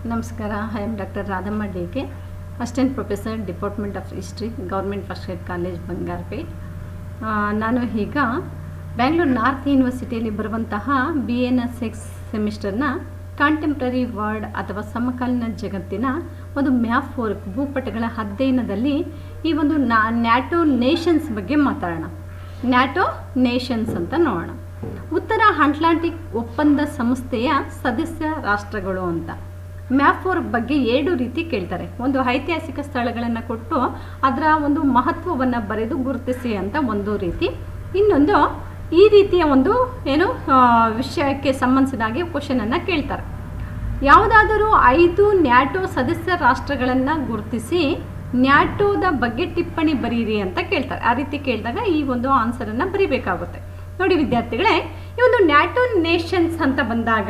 ನಮಸ್ಕಾರ I am doctor Radhamma D K assistant professor department of history government first grade college Bangarapet ಆ, ನಾನು ಈಗ Bangalore north ಯೂನಿವರ್ಸಿಟಿಯಲ್ಲಿ ಬರುವಂತಹ ಬಿ ಎನ್ ಎಸ್ ಎಕ್ಸ್ ಸೆಮಿಸ್ಟರ್ನ ಕಾಂಟೆಂಪ್ರರಿ ವರ್ಡ್ ಅಥವಾ ಸಮಕಾಲೀನ ಜಗತ್ತಿನ ಒಂದು ಮ್ಯಾಪ್ ಫೋರ್ ಭೂಪಟಗಳ ಅಧ್ಯಯನದಲ್ಲಿ ಈ ಒಂದು ನಾ ನ್ಯಾಟೋ ನೇಷನ್ಸ್ ಬಗ್ಗೆ ಮಾತಾಡೋಣ ನ್ಯಾಟೋ ನೇಷನ್ಸ್ ಅಂತ ನೋಡೋಣ ಉತ್ತರ ಅಟ್ಲಾಂಟಿಕ್ ಒಪ್ಪಂದ ಸಂಸ್ಥೆಯ ಸದಸ್ಯ ರಾಷ್ಟ್ರಗಳು ಅಂತ ಮ್ಯಾಪ್ ಫೋರ್ ಬಗ್ಗೆ ಎರಡು ರೀತಿ ಕೇಳ್ತಾರೆ ಒಂದು ಐತಿಹಾಸಿಕ ಸ್ಥಳಗಳನ್ನು ಕೊಟ್ಟು ಅದರ ಒಂದು ಮಹತ್ವವನ್ನು ಬರೆದು ಗುರುತಿಸಿ ಅಂತ ಒಂದು ರೀತಿ ಇನ್ನೊಂದು ಈ ರೀತಿಯ ಒಂದು ಏನು ಆ, ವಿಷಯಕ್ಕೆ ಸಂಬಂಧಿಸಿದ ಹಾಗೆ ಕ್ವಶನನ್ನು ಕೇಳ್ತಾರೆ ಯಾವುದಾದರೂ ಐದು ನ್ಯಾಟೋ ಸದಸ್ಯ ರಾಷ್ಟ್ರಗಳನ್ನು ಗುರುತಿಸಿ ನ್ಯಾಟೋದ ಬಗ್ಗೆ ಟಿಪ್ಪಣಿ ಬರೀರಿ ಅಂತ ಕೇಳ್ತಾರೆ ಆ ರೀತಿ ಕೇಳಿದಾಗ ಈ ಒಂದು ಆನ್ಸರನ್ನು ಬರಿಬೇಕಾಗುತ್ತೆ ನೋಡಿ ವಿದ್ಯಾರ್ಥಿಗಳೇ ಈ ಒಂದು ನ್ಯಾಟೋ ನೇಷನ್ಸ್ ಅಂತ ಬಂದಾಗ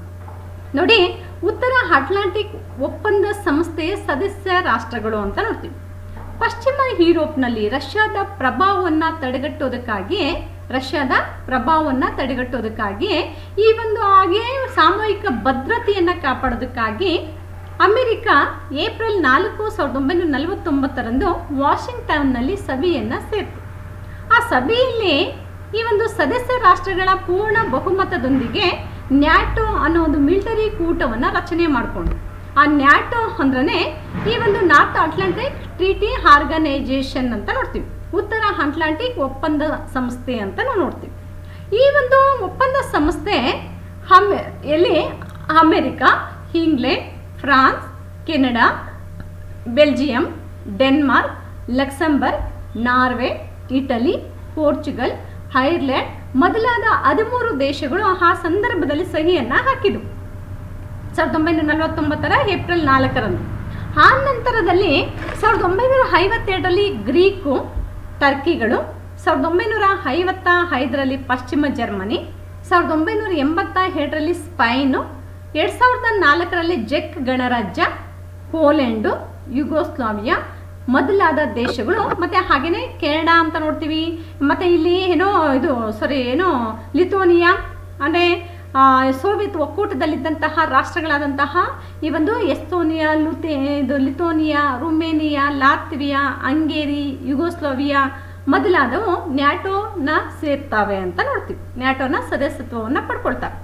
ನೋಡಿ ಉತ್ತರ ಅಟ್ಲಾಂಟಿಕ್ ಒಪ್ಪಂದ ಸಂಸ್ಥೆಯ ಸದಸ್ಯ ರಾಷ್ಟ್ರಗಳು ಅಂತ ನೋಡ್ತೀವಿ ಪಶ್ಚಿಮ ಯುರೋಪ್ನಲ್ಲಿ ರಷ್ಯಾದ ಪ್ರಭಾವವನ್ನು ತಡೆಗಟ್ಟೋದಕ್ಕಾಗಿ ರಷ್ಯಾದ ಪ್ರಭಾವವನ್ನು ತಡೆಗಟ್ಟೋದಕ್ಕಾಗಿ ಈ ಒಂದು ಹಾಗೆ ಸಾಮೂಹಿಕ ಭದ್ರತೆಯನ್ನು ಕಾಪಾಡೋದಕ್ಕಾಗಿ ಅಮೆರಿಕ ಏಪ್ರಿಲ್ ನಾಲ್ಕು ಸಾವಿರದ ಒಂಬೈನೂರ ನಲವತ್ತೊಂಬತ್ತರಂದು ವಾಷಿಂಗ್ಟನ್ನಲ್ಲಿ ಸಭೆಯನ್ನು ಸೇರಿತು ಆ ಸಭೆಯಲ್ಲಿ ಈ ಒಂದು ಸದಸ್ಯ ರಾಷ್ಟ್ರಗಳ ಪೂರ್ಣ ಬಹುಮತದೊಂದಿಗೆ ನ್ಯಾಟೋ ಅನ್ನೋ ಒಂದು ಮಿಲಿಟರಿ ಕೂಟವನ್ನು ರಚನೆ ಮಾಡಿಕೊಂಡು ಆ ನ್ಯಾಟೋ ಅಂದ್ರೆ ಈ ಒಂದು ನಾರ್ತ್ ಅಟ್ಲಾಂಟಿಕ್ ಟ್ರೀಟಿ ಆರ್ಗನೈಜೇಷನ್ ಅಂತ ನೋಡ್ತೀವಿ ಉತ್ತರ ಅಟ್ಲಾಂಟಿಕ್ ಒಪ್ಪಂದ ಸಂಸ್ಥೆ ಅಂತ ನಾವು ನೋಡ್ತೀವಿ ಈ ಒಂದು ಒಪ್ಪಂದ ಸಂಸ್ಥೆ ಹಮ್ ಎಲ್ಲಿ America England France Canada Belgium Denmark Luxembourg Norway Italy Portugal Ireland ಮೊದಲಾದ ಹದಿಮೂರು ದೇಶಗಳು ಆ ಸಂದರ್ಭದಲ್ಲಿ ಸಹಿಯನ್ನು ಹಾಕಿದವು ಸಾವಿರದ ಒಂಬೈನೂರ ನಲವತ್ತೊಂಬತ್ತರ ಏಪ್ರಿಲ್ ನಾಲ್ಕರಂದು ಆ ನಂತರದಲ್ಲಿ ಸಾವಿರದ ಒಂಬೈನೂರ ಐವತ್ತೆರಡರಲ್ಲಿ ಗ್ರೀಕು ಟರ್ಕಿಗಳು ಸಾವಿರದ ಒಂಬೈನೂರ ಐವತ್ತ ಐದರಲ್ಲಿ ಪಶ್ಚಿಮ ಜರ್ಮನಿ ಸಾವಿರದ ಒಂಬೈನೂರ ಎಂಬತ್ತ ಎರಡರಲ್ಲಿ ಸ್ಪೈನು ಎರಡು ಸಾವಿರದ ನಾಲ್ಕರಲ್ಲಿ ಜೆಕ್ ಗಣರಾಜ್ಯ ಪೋಲೆಂಡು ಯುಗೋಸ್ಲಾವಿಯಾ ಮೊದಲಾದ ದೇಶಗಳು ಮತ್ತು ಹಾಗೆಯೇ ಕೆನಡಾ ಅಂತ ನೋಡ್ತೀವಿ ಮತ್ತು ಇಲ್ಲಿ ಏನೋ ಇದು ಸಾರಿ ಏನೋ ಲಿಥೋನಿಯಾ ಅಂದರೆ ಸೋವಿಯತ್ ಒಕ್ಕೂಟದಲ್ಲಿದ್ದಂತಹ ರಾಷ್ಟ್ರಗಳಾದಂತಹ ಈ ಒಂದು ಎಸ್ತೋನಿಯಾ ಲುತೆ ಇದು Lithuania Romania Latvia Hungary Yugoslavia ಮೊದಲಾದವು ನ್ಯಾಟೋನ ಸೇರ್ತವೆ ಅಂತ ನೋಡ್ತೀವಿ ನ್ಯಾಟೋನ ಸದಸ್ಯತ್ವವನ್ನು ಪಡ್ಕೊಳ್ತವೆ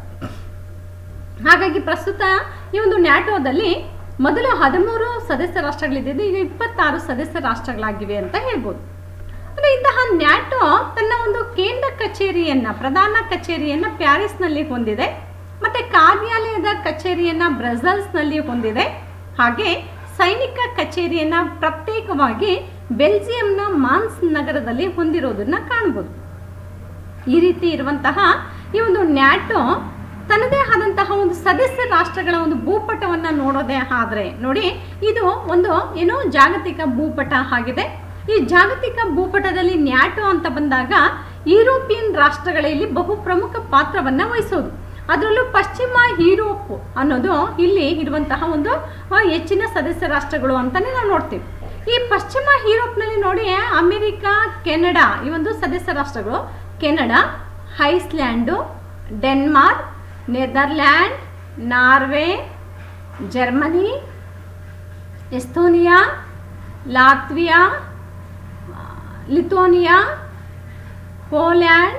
ಹಾಗಾಗಿ ಪ್ರಸ್ತುತ ಈ ಒಂದು ನ್ಯಾಟೋದಲ್ಲಿ ಮೊದಲು ಹದಿಮೂರು ಸದಸ್ಯ ರಾಷ್ಟ್ರಗಳಿದ್ದು ಈಗ ಇಪ್ಪತ್ತಾರು ಸದಸ್ಯ ರಾಷ್ಟ್ರಗಳಾಗಿವೆ ಅಂತ ಹೇಳ್ಬೋದು ಅಂದರೆ ಇಂತಹ ನ್ಯಾಟೋ ತನ್ನ ಒಂದು ಕೇಂದ್ರ ಕಚೇರಿಯನ್ನು ಪ್ರಧಾನ ಕಚೇರಿಯನ್ನು ಪ್ಯಾರಿಸ್ನಲ್ಲಿ ಹೊಂದಿದೆ ಮತ್ತು ಕಾರ್ಯಾಲಯದ ಕಚೇರಿಯನ್ನು ಬ್ರಸಲ್ಸ್ನಲ್ಲಿ ಹೊಂದಿದೆ ಹಾಗೆ ಸೈನಿಕ ಕಚೇರಿಯನ್ನು ಪ್ರತ್ಯೇಕವಾಗಿ ಬೆಲ್ಜಿಯಂನ ಮಾನ್ಸ್ ನಗರದಲ್ಲಿ ಹೊಂದಿರೋದನ್ನು ಕಾಣ್ಬೋದು ಈ ರೀತಿ ಇರುವಂತಹ ಈ ಒಂದು ನ್ಯಾಟೋ ತನ್ನದೇ ಆದಂತಹ ಒಂದು ಸದಸ್ಯ ರಾಷ್ಟ್ರಗಳ ಒಂದು ಭೂಪಟವನ್ನು ನೋಡೋದೇ ಆದರೆ ನೋಡಿ ಇದು ಒಂದು ಏನು ಜಾಗತಿಕ ಭೂಪಟ ಆಗಿದೆ ಈ ಜಾಗತಿಕ ಭೂಪಟದಲ್ಲಿ ನ್ಯಾಟೋ ಅಂತ ಬಂದಾಗ ಯುರೋಪಿಯನ್ ರಾಷ್ಟ್ರಗಳಲ್ಲಿ ಬಹು ಪ್ರಮುಖ ಪಾತ್ರವನ್ನು ವಹಿಸೋದು ಅದರಲ್ಲೂ ಪಶ್ಚಿಮ ಯುರೋಪ್ ಅನ್ನೋದು ಇಲ್ಲಿ ಇರುವಂತಹ ಒಂದು ಆ, ಹೆಚ್ಚಿನ ಸದಸ್ಯ ರಾಷ್ಟ್ರಗಳು ಅಂತಲೇ ನಾವು ನೋಡ್ತೀವಿ ಈ ಪಶ್ಚಿಮ ಯುರೋಪ್ನಲ್ಲಿ ನೋಡಿ ಅಮೆರಿಕ ಕೆನಡಾ ಈ ಒಂದು ಸದಸ್ಯ ರಾಷ್ಟ್ರಗಳು Canada Iceland Denmark Netherland Norway Germany Estonia Latvia Lithuania Poland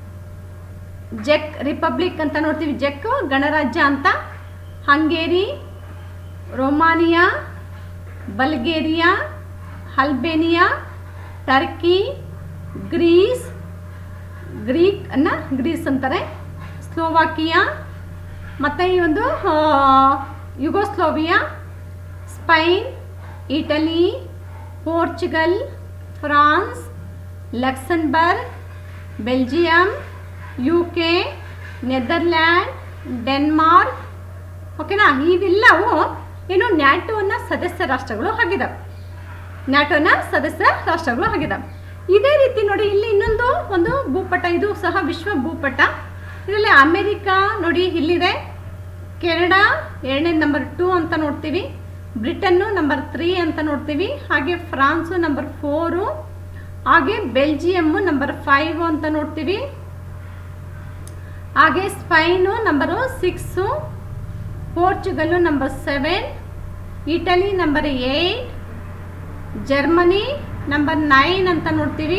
ಜೆಕ್ ರಿಪಬ್ಲಿಕ್ ಅಂತ ನೋಡ್ತೀವಿ ಜೆಕ್ ಗಣರಾಜ್ಯ ಅಂತ Hungary Romania Bulgaria Albania Turkey Greece Greek ಅನ್ನ ಗ್ರೀಸ್ ಅಂತಾರೆ ಸ್ಲೋವಾಕಿಯಾ ಮತ್ತು ಈ ಒಂದು ಆ, Yugoslavia Spain Italy Portugal France Luxembourg Belgium U K Netherland Denmark ಓಕೆನಾ ಇವೆಲ್ಲವು ಏನು ನ್ಯಾಟೋನ ಸದಸ್ಯ ರಾಷ್ಟ್ರಗಳು ಆಗಿದ್ದಾವೆ ನ್ಯಾಟೋನ ಸದಸ್ಯ ರಾಷ್ಟ್ರಗಳು ಆಗಿದ್ದಾವೆ ಇದೇ ರೀತಿ ನೋಡಿ ಇಲ್ಲಿ ಇನ್ನೊಂದು ಒಂದು ಭೂಪಟ ಇದು ಸಹ ವಿಶ್ವ ಭೂಪಟ ಇದರಲ್ಲಿ ಅಮೆರಿಕಾ ನೋಡಿ ಇಲ್ಲಿದೆ ಕೆನಡಾ ಎರಡನೇ ನಂಬರ್ ಟೂ ಅಂತ ನೋಡ್ತೀವಿ ಬ್ರಿಟನ್ನು ನಂಬರ್ ತ್ರೀ ಅಂತ ನೋಡ್ತೀವಿ ಹಾಗೆ ಫ್ರಾನ್ಸು ನಂಬರ್ ಫೋರು ಹಾಗೆ ಬೆಲ್ಜಿಯಮ್ಮು ನಂಬರ್ ಫೈವ್ ಅಂತ ನೋಡ್ತೀವಿ ಹಾಗೆ Spain number six Portugal number seven Italy number eight Germany number nine ಅಂತ ನೋಡ್ತೀವಿ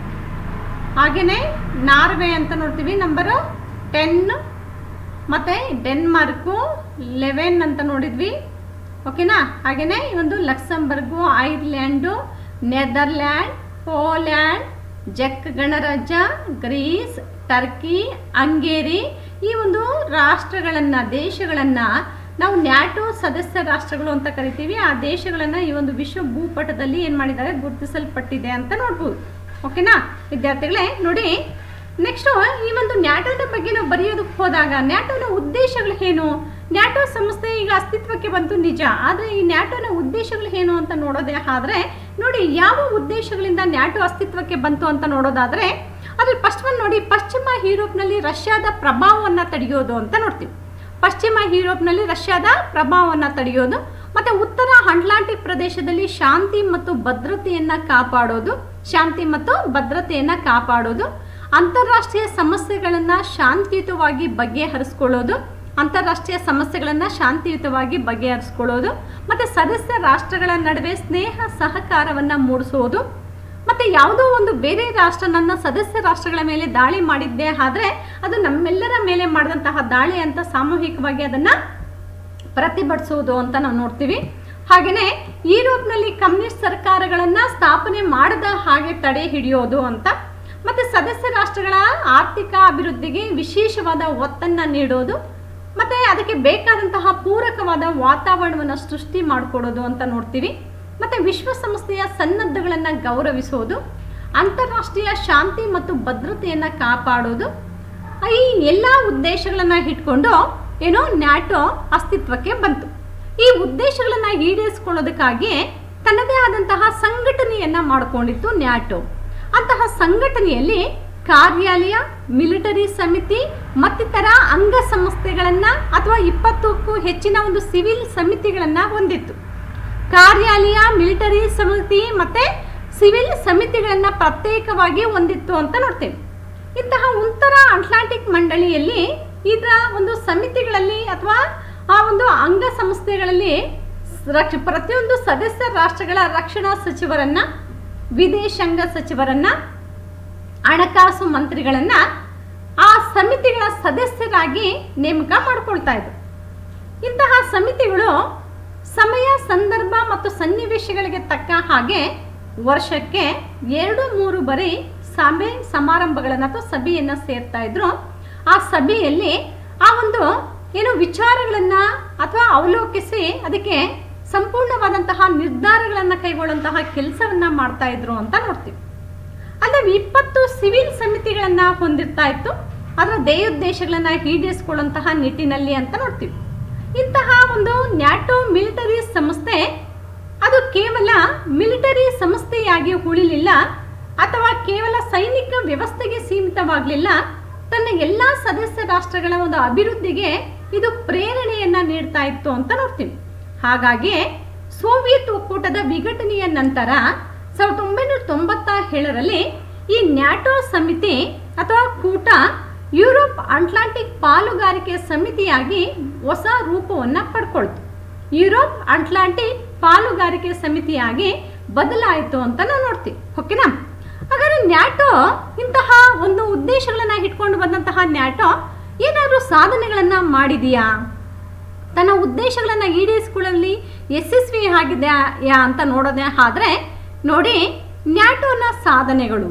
ಹಾಗೆಯೇ ನಾರ್ವೆ ಅಂತ ನೋಡ್ತೀವಿ ನಂಬರು ಟೆನ್ ಮತ್ತು ಡೆನ್ಮಾರ್ಕು ಲೆವೆನ್ ಅಂತ ನೋಡಿದ್ವಿ ಓಕೆನಾ ಹಾಗೆಯೇ ಈ ಒಂದು ಲಕ್ಸಂಬರ್ಗು ಐರ್ಲ್ಯಾಂಡು ನೆದರ್ಲ್ಯಾಂಡ್ ಪೋಲ್ಯಾಂಡ್ ಜಕ್ ಗಣರಾಜ್ಯ ಗ್ರೀಸ್ ಟರ್ಕಿ ಹಂಗೇರಿ ಈ ಒಂದು ರಾಷ್ಟ್ರಗಳನ್ನು ದೇಶಗಳನ್ನು ನಾವು ನ್ಯಾಟೋ ಸದಸ್ಯ ರಾಷ್ಟ್ರಗಳು ಅಂತ ಕರಿತೀವಿ ಆ ದೇಶಗಳನ್ನು ಈ ಒಂದು ವಿಶ್ವ ಭೂಪಟದಲ್ಲಿ ಏನು ಮಾಡಿದ್ದಾರೆ ಗುರುತಿಸಲ್ಪಟ್ಟಿದೆ ಅಂತ ನೋಡ್ಬೋದು ಓಕೆನಾ ವಿದ್ಯಾರ್ಥಿಗಳೇ ನೋಡಿ ನೆಕ್ಸ್ಟು ಈ ಒಂದು ನ್ಯಾಟೋದ ಬಗ್ಗೆ ನಾವು ಬರೆಯೋದಕ್ಕೆ ಹೋದಾಗ ನ್ಯಾಟೋನ ಉದ್ದೇಶಗಳು ಏನು ನ್ಯಾಟೋ ಸಂಸ್ಥೆ ಈಗ ಅಸ್ತಿತ್ವಕ್ಕೆ ಬಂತು ನಿಜ ಆದರೆ ಈ ನ್ಯಾಟೋನ ಉದ್ದೇಶಗಳು ಏನು ಅಂತ ನೋಡೋದೇ ಆದ್ರೆ ನೋಡಿ ಯಾವ ಉದ್ದೇಶಗಳಿಂದ ನ್ಯಾಟೋ ಅಸ್ತಿತ್ವಕ್ಕೆ ಬಂತು ಅಂತ ನೋಡೋದಾದ್ರೆ ಅದ್ರಲ್ಲಿ ಫಸ್ಟ್ ಒನ್ ನೋಡಿ ಪಶ್ಚಿಮ ಯುರೋಪ್ನಲ್ಲಿ ರಷ್ಯಾದ ಪ್ರಭಾವವನ್ನು ತಡೆಯೋದು ಅಂತ ನೋಡ್ತೀವಿ ಪಶ್ಚಿಮ ಯುರೋಪ್ನಲ್ಲಿ ರಷ್ಯಾದ ಪ್ರಭಾವವನ್ನು ತಡೆಯೋದು ಮತ್ತು ಉತ್ತರ ಅಟ್ಲಾಂಟಿಕ್ ಪ್ರದೇಶದಲ್ಲಿ ಶಾಂತಿ ಮತ್ತು ಭದ್ರತೆಯನ್ನು ಕಾಪಾಡೋದು ಶಾಂತಿ ಮತ್ತು ಭದ್ರತೆಯನ್ನು ಕಾಪಾಡೋದು ಅಂತಾರಾಷ್ಟ್ರೀಯ ಸಮಸ್ಯೆಗಳನ್ನು ಶಾಂತಿಯುತವಾಗಿ ಬಗೆಹರಿಸ್ಕೊಳ್ಳೋದು ಅಂತಾರಾಷ್ಟ್ರೀಯ ಸಮಸ್ಯೆಗಳನ್ನು ಶಾಂತಿಯುತವಾಗಿ ಬಗೆಹರಿಸ್ಕೊಳ್ಳೋದು ಮತ್ತು ಸದಸ್ಯ ರಾಷ್ಟ್ರಗಳ ನಡುವೆ ಸ್ನೇಹ ಸಹಕಾರವನ್ನು ಮೂಡಿಸೋದು ಮತ್ತು ಯಾವುದೋ ಒಂದು ಬೇರೆ ರಾಷ್ಟ್ರ ನನ್ನ ಸದಸ್ಯ ರಾಷ್ಟ್ರಗಳ ಮೇಲೆ ದಾಳಿ ಮಾಡಿದ್ದೇ ಆದರೆ ಅದು ನಮ್ಮೆಲ್ಲರ ಮೇಲೆ ಮಾಡಿದಂತಹ ದಾಳಿ ಅಂತ ಸಾಮೂಹಿಕವಾಗಿ ಅದನ್ನು ಪ್ರತಿಭಟಿಸೋದು ಅಂತ ನಾವು ನೋಡ್ತೀವಿ ಹಾಗೆಯೇ ಯುರೋಪ್ನಲ್ಲಿ ಕಮ್ಯುನಿಸ್ಟ್ ಸರ್ಕಾರಗಳನ್ನು ಸ್ಥಾಪನೆ ಮಾಡದ ಹಾಗೆ ತಡೆ ಹಿಡಿಯೋದು ಅಂತ ಮತ್ತು ಸದಸ್ಯ ರಾಷ್ಟ್ರಗಳ ಆರ್ಥಿಕ ಅಭಿವೃದ್ಧಿಗೆ ವಿಶೇಷವಾದ ಒತ್ತನ್ನು ನೀಡೋದು ಮತ್ತು ಅದಕ್ಕೆ ಬೇಕಾದಂತಹ ಪೂರಕವಾದ ವಾತಾವರಣವನ್ನು ಸೃಷ್ಟಿ ಮಾಡಿಕೊಡೋದು ಅಂತ ನೋಡ್ತೀವಿ ಮತ್ತು ವಿಶ್ವಸಂಸ್ಥೆಯ ಸನ್ನದ್ಧಗಳನ್ನು ಗೌರವಿಸೋದು ಅಂತಾರಾಷ್ಟ್ರೀಯ ಶಾಂತಿ ಮತ್ತು ಭದ್ರತೆಯನ್ನು ಕಾಪಾಡೋದು ಈ ಎಲ್ಲ ಉದ್ದೇಶಗಳನ್ನು ಇಟ್ಕೊಂಡು ಏನು ನ್ಯಾಟೋ ಅಸ್ತಿತ್ವಕ್ಕೆ ಬಂತು ಈ ಉದ್ದೇಶಗಳನ್ನು ಈಡೇರಿಸ್ಕೊಳ್ಳೋದಕ್ಕಾಗಿ ತನ್ನದೇ ಆದಂತಹ ಸಂಘಟನೆಯನ್ನು ಮಾಡಿಕೊಂಡಿತ್ತು ನ್ಯಾಟೋ ಅಂತಹ ಸಂಘಟನೆಯಲ್ಲಿ ಕಾರ್ಯಾಲಯ ಮಿಲಿಟರಿ ಸಮಿತಿ ಮತ್ತಿತರ ಅಂಗಸಂಸ್ಥೆಗಳನ್ನು ಅಥವಾ ಇಪ್ಪತ್ತಕ್ಕೂ ಹೆಚ್ಚಿನ ಒಂದು ಸಿವಿಲ್ ಸಮಿತಿಗಳನ್ನು ಹೊಂದಿತ್ತು ಕಾರ್ಯಾಲಯ ಮಿಲಿಟರಿ ಸಮಿತಿ ಮತ್ತು ಸಿವಿಲ್ ಸಮಿತಿಗಳನ್ನು ಪ್ರತ್ಯೇಕವಾಗಿ ಹೊಂದಿತ್ತು ಅಂತ ನೋಡ್ತೇವೆ ಇಂತಹ ಉತ್ತರ ಅಟ್ಲಾಂಟಿಕ್ ಮಂಡಳಿಯಲ್ಲಿ ಇದರ ಒಂದು ಸಮಿತಿಗಳಲ್ಲಿ ಅಥವಾ ಆ ಒಂದು ಅಂಗಸಂಸ್ಥೆಗಳಲ್ಲಿ ರಕ್ಷ ಪ್ರತಿಯೊಂದು ಸದಸ್ಯ ರಾಷ್ಟ್ರಗಳ ರಕ್ಷಣಾ ಸಚಿವರನ್ನ ವಿದೇಶಾಂಗ ಸಚಿವರನ್ನ ಹಣಕಾಸು ಮಂತ್ರಿಗಳನ್ನ ಆ ಸಮಿತಿಗಳ ಸದಸ್ಯರಾಗಿ ನೇಮಕ ಮಾಡ್ಕೊಳ್ತಾ ಇದ್ರು ಇಂತಹ ಸಮಿತಿಗಳು ಸಮಯ ಸಂದರ್ಭ ಮತ್ತು ಸನ್ನಿವೇಶಗಳಿಗೆ ತಕ್ಕ ಹಾಗೆ ವರ್ಷಕ್ಕೆ ಎರಡು ಮೂರು ಬಾರಿ ಸಭೆ ಸಮಾರಂಭಗಳನ್ನು ಅಥವಾ ಸಭೆಯನ್ನು ಸೇರ್ತಾ ಇದ್ರು ಆ ಸಭೆಯಲ್ಲಿ ಆ ಒಂದು ಏನು ವಿಚಾರಗಳನ್ನು ಅಥವಾ ಅವಲೋಕಿಸಿ ಅದಕ್ಕೆ ಸಂಪೂರ್ಣವಾದಂತಹ ನಿರ್ಧಾರಗಳನ್ನು ಕೈಗೊಳ್ಳುವಂತಹ ಕೆಲಸವನ್ನ ಮಾಡ್ತಾ ಇದ್ರು ಅಂತ ನೋಡ್ತೀವಿ ಅಲ್ಲದೆ ಇಪ್ಪತ್ತು ಸಿವಿಲ್ ಸಮಿತಿಗಳನ್ನ ಹೊಂದಿರ್ತಾ ಇತ್ತು ಅದರ ಧ್ಯೇಯೋದ್ದೇಶಗಳನ್ನ ಈಡೇರಿಸಿಕೊಳ್ಳುವಂತಹ ನಿಟ್ಟಿನಲ್ಲಿ ಅಂತ ನೋಡ್ತೀವಿ ಇಂತಹ ಒಂದು ನ್ಯಾಟೋ ಮಿಲಿಟರಿ ಸಂಸ್ಥೆ ಅದು ಕೇವಲ ಮಿಲಿಟರಿ ಸಂಸ್ಥೆಯಾಗಿ ಉಳಿಲಿಲ್ಲ ಅಥವಾ ಕೇವಲ ಸೈನಿಕ ವ್ಯವಸ್ಥೆಗೆ ಸೀಮಿತವಾಗಲಿಲ್ಲ ತನ್ನ ಎಲ್ಲ ಸದಸ್ಯ ರಾಷ್ಟ್ರಗಳ ಒಂದು ಅಭಿವೃದ್ಧಿಗೆ ಇದು ಪ್ರೇರಣೆಯನ್ನ ನೀಡ್ತಾ ಇತ್ತು ಅಂತ ನೋಡ್ತೀವಿ ಹಾಗಾಗಿ ಸೋವಿಯತ್ ಒಕ್ಕೂಟದ ವಿಘಟನೆಯ ನಂತರ ಸಾವಿರದ ಒಂಬೈನೂರ ತೊಂಬತ್ತ ಏಳರಲ್ಲಿ ಈ ನ್ಯಾಟೋ ಸಮಿತಿ ಅಥವಾ ಕೂಟ ಯುರೋಪ್ ಅಟ್ಲಾಂಟಿಕ್ ಪಾಲುಗಾರಿಕೆ ಸಮಿತಿಯಾಗಿ ಹೊಸ ರೂಪವನ್ನು ಪಡ್ಕೊಳ್ತು ಯುರೋಪ್ ಅಟ್ಲಾಂಟಿಕ್ ಪಾಲುಗಾರಿಕೆ ಸಮಿತಿಯಾಗಿ ಬದಲಾಯಿತು ಅಂತ ನಾವು ನೋಡ್ತೀವಿ ಓಕೆನಾ ಹಾಗಾದ್ರೆ ನ್ಯಾಟೋ ಇಂತಹ ಒಂದು ಉದ್ದೇಶಗಳನ್ನ ಇಟ್ಕೊಂಡು ಬಂದಂತಹ ನ್ಯಾಟೋ ಏನಾದರೂ ಸಾಧನೆಗಳನ್ನ ಮಾಡಿದೆಯಾ ತನ್ನ ಉದ್ದೇಶಗಳನ್ನು ಈಡೇರಿಸಿಕೊಳ್ಳಲಿ ಯಶಸ್ವಿ ಆಗಿದೆ ಯಾ ಅಂತ ನೋಡೋದೇ ಆದ್ರೆ ನೋಡಿ ನ್ಯಾಟೋನ ಸಾಧನೆಗಳು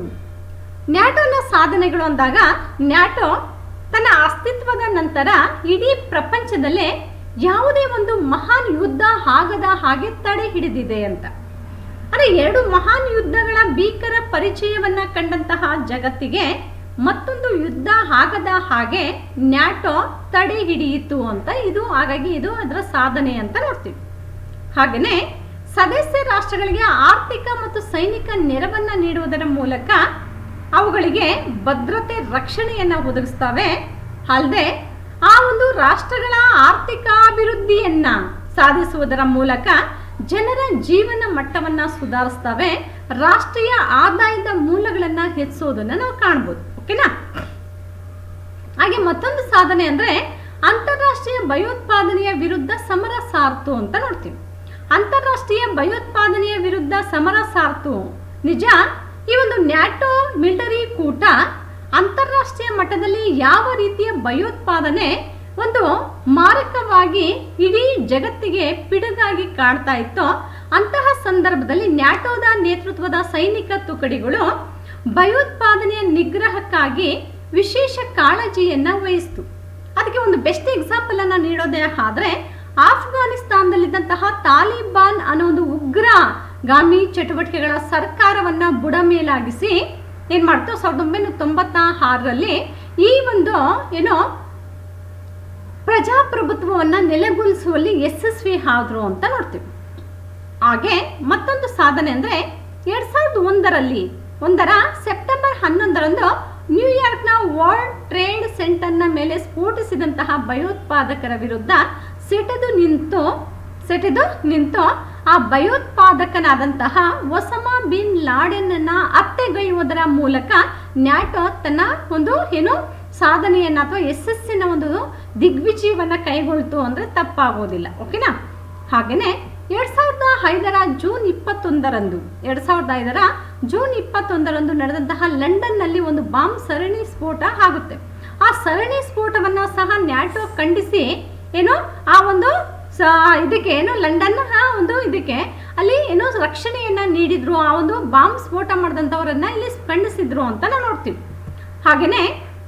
ನ್ಯಾಟೋನ ಸಾಧನೆಗಳು ಅಂದಾಗ ನ್ಯಾಟೋ ತನ್ನ ಅಸ್ತಿತ್ವದ ನಂತರ ಇಡೀ ಪ್ರಪಂಚದಲ್ಲೇ ಯಾವುದೇ ಒಂದು ಮಹಾನ್ ಯುದ್ಧ ಆಗದ ಹಾಗೆ ತಡೆ ಹಿಡಿದಿದೆ ಅಂತ ಅಂದರೆ ಎರಡು ಮಹಾನ್ ಯುದ್ಧಗಳ ಭೀಕರ ಪರಿಚಯವನ್ನ ಕಂಡಂತಹ ಜಗತ್ತಿಗೆ ಮತ್ತೊಂದು ಯುದ್ಧ ಆಗದ ಹಾಗೆ ನ್ಯಾಟೋ ತಡೆ ಹಿಡಿಯಿತು ಅಂತ ಇದು ಹಾಗಾಗಿ ಇದು ಅದರ ಸಾಧನೆ ಅಂತ ನೋಡ್ತೀವಿ ಹಾಗೆಯೇ ಸದಸ್ಯ ರಾಷ್ಟ್ರಗಳಿಗೆ ಆರ್ಥಿಕ ಮತ್ತು ಸೈನಿಕ ನೆರವನ್ನ ನೀಡುವುದರ ಮೂಲಕ ಅವುಗಳಿಗೆ ಭದ್ರತೆ ರಕ್ಷಣೆಯನ್ನು ಒದಗಿಸ್ತವೆ ಅಲ್ಲದೆ ಆ ಒಂದು ರಾಷ್ಟ್ರಗಳ ಆರ್ಥಿಕ ಅಭಿವೃದ್ಧಿಯನ್ನ ಸಾಧಿಸುವುದರ ಮೂಲಕ ಜನರ ಜೀವನ ಮಟ್ಟವನ್ನ ಸುಧಾರಿಸ್ತವೆ ರಾಷ್ಟ್ರೀಯ ಆದಾಯದ ಮೂಲಗಳನ್ನ ಹೆಚ್ಚಿಸೋದನ್ನ ನಾವು ಕಾಣ್ಬೋದು ಓಕೆನಾ ಹಾಗೆ ಮತ್ತೊಂದು ಸಾಧನೆ ಅಂದ್ರೆ ಅಂತಾರಾಷ್ಟ್ರೀಯ ಭಯೋತ್ಪಾದನೆಯ ವಿರುದ್ಧ ಸಮರ ಸಾರ್ತು ಅಂತ ನೋಡ್ತೀವಿ ಅಂತಾರಾಷ್ಟ್ರೀಯ ಭಯೋತ್ಪಾದನೆಯ ವಿರುದ್ಧ ಸಮರ ಸಾರ್ತು ನಿಜ ಈ ಒಂದು ನ್ಯಾಟೋ ಮಿಲಿಟರಿ ಕೂಟ ಅಂತಾರಾಷ್ಟ್ರೀಯ ಮಟ್ಟದಲ್ಲಿ ಯಾವ ರೀತಿಯ ಭಯೋತ್ಪಾದನೆ ಒಂದು ಮಾರಕವಾಗಿ ಇಡೀ ಜಗತ್ತಿಗೆ ಪಿಡುಗಾಗಿ ಕಾಡ್ತಾ ಇತ್ತೋ ಅಂತಹ ಸಂದರ್ಭದಲ್ಲಿ ನ್ಯಾಟೋದ ನೇತೃತ್ವದ ಸೈನಿಕ ತುಕಡಿಗಳು ಭಯೋತ್ಪಾದನೆಯ ನಿಗ್ರಹಕ್ಕಾಗಿ ವಿಶೇಷ ಕಾಳಜಿಯನ್ನ ವಹಿಸಿತು ಅದಕ್ಕೆ ಒಂದು ಬೆಸ್ಟ್ ಎಕ್ಸಾಂಪಲ್ ಅನ್ನ ನೀಡೋದೇ ಆದ್ರೆ ಆಫ್ಘಾನಿಸ್ತಾನದಲ್ಲಿದ್ದಂತಹ ತಾಲಿಬಾನ್ ಅನ್ನೋ ಒಂದು ಉಗ್ರ ಗಾಮಿ ಚಟುವಟಿಕೆಗಳ ಸರ್ಕಾರವನ್ನ ಬುಡಮೇಲಾಗಿಸಿ ಏನ್ ಮಾಡ್ತು ಸಾವಿರದ ಒಂಬೈನೂರ ತೊಂಬತ್ತ ಆರರಲ್ಲಿ ಈ ಒಂದು ಏನೋ ಪ್ರಜಾಪ್ರಭುತ್ವವನ್ನ ನೆಲೆಗೊಳಿಸುವಲ್ಲಿ ಯಶಸ್ವಿ ಆದ್ರು ಅಂತ ನೋಡ್ತೀವಿ ಹಾಗೆ ಮತ್ತೊಂದು ಸಾಧನೆ ಅಂದ್ರೆ ಎರಡ್ ಸಾವಿರದ ಒಂದರಲ್ಲಿ ಒಂದರ ಸೆಪ್ಟೆಂಬರ್ ಹನ್ನೊಂದರಂದು ನ್ಯೂಯಾರ್ಕ್ನ ವರ್ಲ್ಡ್ ಟ್ರೇಡ್ ಸೆಂಟರ್ನ ಮೇಲೆ ಸ್ಫೋಟಿಸಿದಂತಹ ಭಯೋತ್ಪಾದಕರ ವಿರುದ್ಧ ಸೆಟೆದು ನಿಂತು ಸೆಟೆದು ನಿಂತು ಆ ಭಯೋತ್ಪಾದಕನಾದಂತಹ ಒಸಮಾ ಬಿನ್ ಲಾಡೆನ್ನ ಹತ್ಯೆಗೈಯುವುದರ ಮೂಲಕ ನ್ಯಾಟೋ ತನ್ನ ಒಂದು ಏನು ಸಾಧನೆಯನ್ನ ಅಥವಾ ಯಶಸ್ಸಿನ ಒಂದು ದಿಗ್ವಿಜಯವನ್ನ ಕೈಗೊಳ್ತು ಅಂದ್ರೆ ತಪ್ಪಾಗೋದಿಲ್ಲ ಓಕೆನಾ ಹಾಗೇನೆ ಎರಡ್ ಸಾವಿರದ ಐದರ ಜೂನ್ ಇಪ್ಪತ್ತೊಂದರಂದು ಎರಡ್ ಸಾವಿರದ ಐದರ ಜೂನ್ ಇಪ್ಪತ್ತೊಂದರಂದು ನಡೆದಂತಹ ಲಂಡನ್ನಲ್ಲಿ ಒಂದು ಬಾಂಬ್ ಸರಣಿ ಸ್ಫೋಟ ಆಗುತ್ತೆ ಆ ಸರಣಿ ಸ್ಫೋಟವನ್ನ ಸಹ ನ್ಯಾಟೋ ಖಂಡಿಸಿ ಏನು ಆ ಒಂದು ಸ ಇದಕ್ಕೆ ಏನು ಲಂಡನ್ ಒಂದು ಇದಕ್ಕೆ ಅಲ್ಲಿ ಏನೋ ರಕ್ಷಣೆಯನ್ನ ನೀಡಿದ್ರು ಆ ಒಂದು ಬಾಂಬ್ ಸ್ಫೋಟ ಮಾಡಿದಂಥವರನ್ನ ಇಲ್ಲಿ ಖಂಡಿಸಿದ್ರು ಅಂತ ನಾವು ನೋಡ್ತೀವಿ ಹಾಗೇನೆ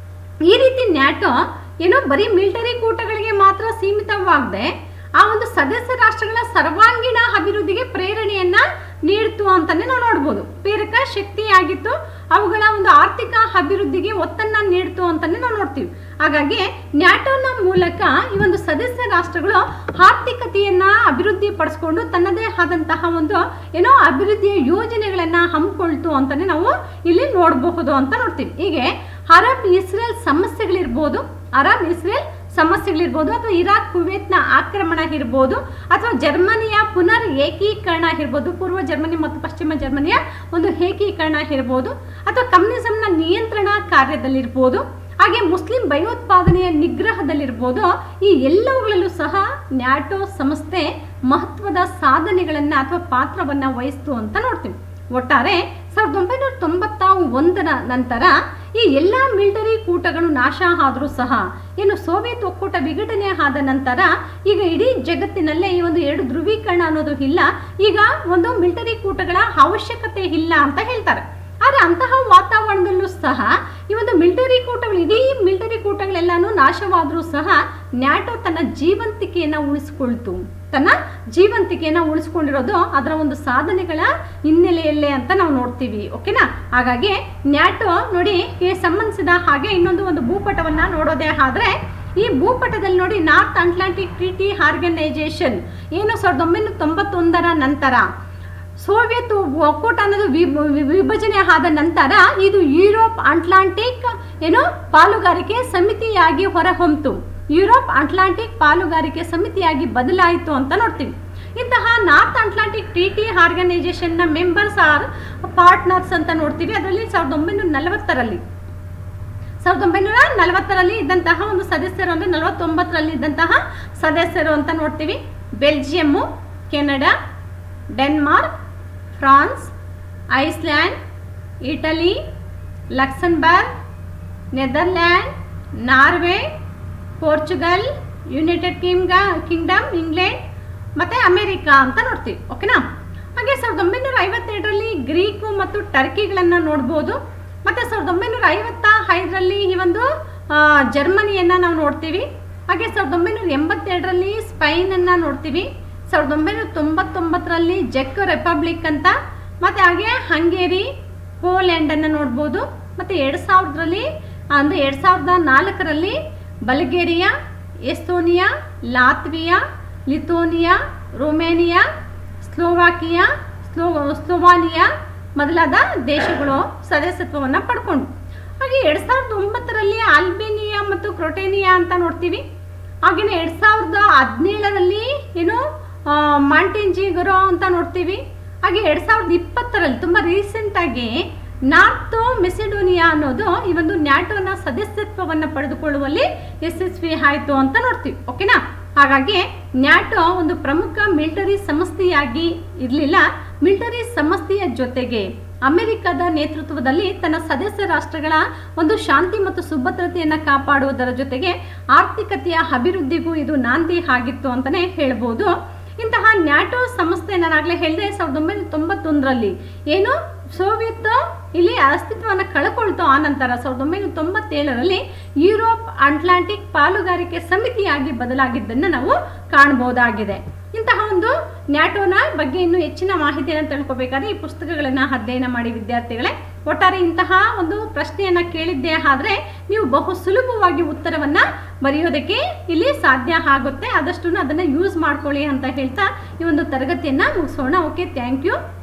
ಈ ರೀತಿ ನ್ಯಾಟೋ ಏನೋ ಬರೀ ಮಿಲಿಟರಿ ಕೂಟಗಳಿಗೆ ಮಾತ್ರ ಸೀಮಿತವಾಗದೆ ಆ ಒಂದು ಸದಸ್ಯ ರಾಷ್ಟ್ರಗಳ ಸರ್ವಾಂಗೀಣ ಅಭಿವೃದ್ಧಿಗೆ ಪ್ರೇರಣೆಯನ್ನ ನೀಡ್ತು ಅಂತಾನೆ ನಾವು ನೋಡ್ಬೋದು ಪ್ರೇರಕ ಶಕ್ತಿಯಾಗಿತ್ತು ಅವುಗಳ ಒಂದು ಆರ್ಥಿಕ ಅಭಿವೃದ್ಧಿಗೆ ಒತ್ತನ್ನ ನೀಡ್ತು ಅಂತಾನೆ ನಾವು ನೋಡ್ತೀವಿ ಹಾಗಾಗಿ ನ್ಯಾಟೋನ ಮೂಲಕ ಈ ಒಂದು ಸದಸ್ಯ ರಾಷ್ಟ್ರಗಳು ಆರ್ಥಿಕತೆಯನ್ನ ಅಭಿವೃದ್ಧಿ ಪಡಿಸ್ಕೊಂಡು ತನ್ನದೇ ಆದಂತಹ ಒಂದು ಏನೋ ಅಭಿವೃದ್ಧಿಯ ಯೋಜನೆಗಳನ್ನ ಹಮ್ಮಿಕೊಳ್ತು ಅಂತಾನೆ ನಾವು ಇಲ್ಲಿ ನೋಡಬಹುದು ಅಂತ ನೋಡ್ತೀವಿ ಹೀಗೆ ಅರಬ್ ಇಸ್ರೇಲ್ ಸಮಸ್ಯೆಗಳಿರ್ಬೋದು ಅರಬ್ ಇಸ್ರೇಲ್ ಸಮಸ್ಯೆಗಳಿರ್ಬೋದು ಅಥವಾ ಇರಾಕ್ ಕುವೇತ್ನ ಆಕ್ರಮಣ ಇರ್ಬೋದು ಅಥವಾ ಜರ್ಮನಿಯ ಪುನರ್ ಏಕೀಕರಣ ಇರ್ಬೋದು ಪೂರ್ವ ಜರ್ಮನಿ ಮತ್ತು ಪಶ್ಚಿಮ ಜರ್ಮನಿಯ ಒಂದು ಏಕೀಕರಣ ಇರ್ಬೋದು ಅಥವಾ ಕಮ್ಯುನಿಸಂನ ನಿಯಂತ್ರಣ ಕಾರ್ಯದಲ್ಲಿರ್ಬೋದು ಹಾಗೆ ಮುಸ್ಲಿಂ ಭಯೋತ್ಪಾದನೆಯ ನಿಗ್ರಹದಲ್ಲಿರ್ಬೋದು ಈ ಎಲ್ಲವುಗಳಲ್ಲೂ ಸಹ ನ್ಯಾಟೋ ಸಂಸ್ಥೆ ಮಹತ್ವದ ಸಾಧನೆಗಳನ್ನ ಅಥವಾ ಪಾತ್ರವನ್ನ ವಹಿಸ್ತು ಅಂತ ನೋಡ್ತೀವಿ ಒಟ್ಟಾರೆ ಸಾವಿರದ ಒಂಬೈನೂರ ತೊಂಬತ್ತ ಒಂದರ ನಂತರ ಈ ಎಲ್ಲ ಮಿಲಿಟರಿ ಕೂಟಗಳು ನಾಶ ಆದರೂ ಸಹ ಏನು ಸೋವಿಯತ್ ಒಕ್ಕೂಟ ವಿಘಟನೆ ಆದ ನಂತರ ಈಗ ಇಡೀ ಜಗತ್ತಿನಲ್ಲೇ ಈ ಒಂದು ಎರಡು ಧ್ರುವೀಕರಣ ಅನ್ನೋದು ಇಲ್ಲ ಈಗ ಒಂದು ಮಿಲಿಟರಿ ಕೂಟಗಳ ಅವಶ್ಯಕತೆ ಇಲ್ಲ ಅಂತ ಹೇಳ್ತಾರೆ ಆದರೆ ಅಂತಹ ವಾತಾವರಣದಲ್ಲೂ ಸಹ ಈ ಒಂದು ಮಿಲಿಟರಿ ಕೂಟಗಳು ಇಡೀ ಮಿಲಿಟರಿ ಕೂಟಗಳೆಲ್ಲಾನು ನಾಶವಾದರೂ ಸಹ ನ್ಯಾಟೋ ತನ್ನ ಜೀವಂತಿಕೆಯನ್ನು ಉಳಿಸ್ಕೊಳ್ತು ತನ್ನ ಜೀವಂತಿಕೆಯನ್ನು ಉಳಿಸ್ಕೊಂಡಿರೋದು ಅದರ ಒಂದು ಸಾಧನೆಗಳ ಹಿನ್ನೆಲೆಯಲ್ಲೇ ಅಂತ ನಾವು ನೋಡ್ತೀವಿ ಓಕೆನಾ ಹಾಗಾಗಿ ನ್ಯಾಟೋ ನೋಡಿ ಈ ಸಂಬಂಧಿಸಿದ ಹಾಗೆ ಇನ್ನೊಂದು ಒಂದು ಭೂಪಟವನ್ನ ನೋಡೋದೇ ಆದ್ರೆ ಈ ಭೂಪಟದಲ್ಲಿ ನೋಡಿ ನಾರ್ತ್ ಅಟ್ಲಾಂಟಿಕ್ ಟ್ರೀಟಿ ಆರ್ಗನೈಜೇಷನ್ ಏನು ಸಾವಿರದ ಒಂಬೈನೂರ ತೊಂಬತ್ತೊಂದರ ನಂತರ ಸೋವಿಯತ್ ಒಕ್ಕೂಟ ಅನ್ನೋದು ವಿ- ವಿ- ವಿಭಜನೆ ಆದ ನಂತರ ಇದು ಯುರೋಪ್ ಅಟ್ಲಾಂಟಿಕ್ ಏನು ಪಾಲುಗಾರಿಕೆ ಸಮಿತಿಯಾಗಿ ಹೊರಹೊಮ್ಮಿತು ಯುರೋಪ್ ಅಟ್ಲಾಂಟಿಕ್ ಪಾಲುಗಾರಿಕೆ ಸಮಿತಿಯಾಗಿ ಬದಲಾಯಿತು ಅಂತ ನೋಡ್ತೀವಿ ಇಂತಹ ನಾರ್ತ್ ಅಟ್ಲಾಂಟಿಕ್ ಟ್ರೀಟಿ ಆರ್ಗನೈಜೇಷನ್ನ ಮೆಂಬರ್ಸ್ ಆರ್ ಪಾರ್ಟ್ನರ್ಸ್ ಅಂತ ನೋಡ್ತೀವಿ ಅದರಲ್ಲಿ ಸಾವಿರದ ಒಂಬೈನೂರ ನಲವತ್ತರಲ್ಲಿ ಸಾವಿರದ ಒಂಬೈನೂರ ನಲವತ್ತರಲ್ಲಿ ಇದ್ದಂತಹ ಒಂದು ಸದಸ್ಯರು ಅಂದರೆ ನಲವತ್ತೊಂಬತ್ತರಲ್ಲಿ ಇದ್ದಂತಹ ಸದಸ್ಯರು ಅಂತ ನೋಡ್ತೀವಿ Belgium Canada Denmark France Iceland Italy Luxembourg Netherland Norway Portugal United king Kingdom England ಮತ್ತು ಅಮೇರಿಕಾ ಅಂತ ನೋಡ್ತೀವಿ ಓಕೆನಾ ಹಾಗೆ ಸಾವಿರದ ಒಂಬೈನೂರ ಐವತ್ತೆರಡರಲ್ಲಿ ಗ್ರೀಕು ಮತ್ತು ಟರ್ಕಿಗಳನ್ನು ನೋಡ್ಬೋದು ಮತ್ತು ಸಾವಿರದ ಒಂಬೈನೂರ ಐವತ್ತ ಐದರಲ್ಲಿ ಈ ಒಂದು ಆ, ಜರ್ಮನಿಯನ್ನು ನಾವು ನೋಡ್ತೀವಿ ಹಾಗೆ ಸಾವಿರದ ಒಂಬೈನೂರ ಎಂಬತ್ತೆರಡರಲ್ಲಿ ಸ್ಪೈನನ್ನು ನೋಡ್ತೀವಿ ಸಾವಿರದ ಒಂಬೈನೂರ ತೊಂಬತ್ತೊಂಬತ್ತರಲ್ಲಿ ಜೆಕ್ ರಿಪಬ್ಲಿಕ್ ಅಂತ ಮತ್ತು ಹಾಗೆ ಹಂಗೇರಿ ಪೋಲ್ಯಾಂಡನ್ನು ನೋಡ್ಬೋದು ಮತ್ತು ಎರಡು ಸಾವಿರದಲ್ಲಿ ಅಂದರೆ ಎರಡು ಸಾವಿರದ ನಾಲ್ಕರಲ್ಲಿ Bulgaria Estonia Latvia Lithuania Romania Slovakia Slo Slovenia ಮೊದಲಾದ ದೇಶಗಳು ಸದಸ್ಯತ್ವವನ್ನು ಪಡ್ಕೊಂಡು ಹಾಗೆ ಎರಡು ಸಾವಿರದ ಒಂಬತ್ತರಲ್ಲಿ ಆಲ್ಬೇನಿಯಾ ಮತ್ತು ಕ್ರೊಟೇನಿಯಾ ಅಂತ ನೋಡ್ತೀವಿ ಹಾಗೆಯೇ ಎರಡು ಸಾವಿರದ ಹದಿನೇಳರಲ್ಲಿ ಏನು ಆ, ಮಾಂಟೆಂಜಿಗರೋ ಅಂತ ನೋಡ್ತೀವಿ ಹಾಗೆ ಎರಡು ಸಾವಿರದ ಇಪ್ಪತ್ತರಲ್ಲಿ ತುಂಬ ರೀಸೆಂಟಾಗಿ ನಾರ್ತ್ ಮೆಸಿಡೋನಿಯಾ ಅನ್ನೋದು ಈ ಒಂದು ನ್ಯಾಟೋನ ಸದಸ್ಯತ್ವವನ್ನು ಪಡೆದುಕೊಳ್ಳುವಲ್ಲಿ ಯಶಸ್ವಿ ಆಯಿತು ಅಂತ ನೋಡ್ತೀವಿ ಓಕೆನಾ ಹಾಗಾಗಿ ನ್ಯಾಟೋ ಒಂದು ಪ್ರಮುಖ ಮಿಲಿಟರಿ ಸಂಸ್ಥೆಯಾಗಿ ಇರಲಿಲ್ಲ ಮಿಲಿಟರಿ ಸಂಸ್ಥೆಯ ಜೊತೆಗೆ ಅಮೆರಿಕದ ನೇತೃತ್ವದಲ್ಲಿ ತನ್ನ ಸದಸ್ಯ ರಾಷ್ಟ್ರಗಳ ಒಂದು ಶಾಂತಿ ಮತ್ತು ಸುಭದ್ರತೆಯನ್ನು ಕಾಪಾಡುವುದರ ಜೊತೆಗೆ ಆರ್ಥಿಕತೆಯ ಅಭಿವೃದ್ಧಿಗೂ ಇದು ನಾಂದಿ ಆಗಿತ್ತು ಅಂತಲೇ ಹೇಳ್ಬೋದು ಇಂತಹ ನ್ಯಾಟೋ ಸಂಸ್ಥೆ ನಾನಾಗಲೇ ಹೇಳಿದೆ ಸಾವಿರದ ಒಂಬೈನೂರ ತೊಂಬತ್ತೊಂದರಲ್ಲಿ ಏನು ಸೋವಿಯತ್ ಇಲ್ಲಿ ಅಸ್ತಿತ್ವವನ್ನು ಕಳ್ಕೊಳ್ತು ಆ ನಂತರ ಸಾವಿರದ ಒಂಬೈನೂರ ತೊಂಬತ್ತೇಳರಲ್ಲಿ ಯುರೋಪ್ ಅಟ್ಲಾಂಟಿಕ್ ಪಾಲುಗಾರಿಕೆ ಸಮಿತಿಯಾಗಿ ಬದಲಾಗಿದ್ದನ್ನು ನಾವು ಕಾಣಬಹುದಾಗಿದೆ ಇಂತಹ ಒಂದು ನ್ಯಾಟೋನ ಬಗ್ಗೆ ಇನ್ನೂ ಹೆಚ್ಚಿನ ಮಾಹಿತಿಯನ್ನು ತಿಳ್ಕೊಬೇಕಾದ್ರೆ ಈ ಪುಸ್ತಕಗಳನ್ನು ಅಧ್ಯಯನ ಮಾಡಿ ವಿದ್ಯಾರ್ಥಿಗಳೇ ಒಟ್ಟಾರೆ ಇಂತಹ ಒಂದು ಪ್ರಶ್ನೆಯನ್ನು ಕೇಳಿದ್ದೇ ಆದರೆ ನೀವು ಬಹು ಸುಲಭವಾಗಿ ಉತ್ತರವನ್ನು ಬರೆಯೋದಕ್ಕೆ ಇಲ್ಲಿ ಸಾಧ್ಯ ಆಗುತ್ತೆ ಆದಷ್ಟು ಅದನ್ನು ಯೂಸ್ ಮಾಡ್ಕೊಳ್ಳಿ ಅಂತ ಹೇಳ್ತಾ ಈ ಒಂದು ತರಗತಿಯನ್ನು ಮುಗಿಸೋಣ ಓಕೆ ಥ್ಯಾಂಕ್ ಯು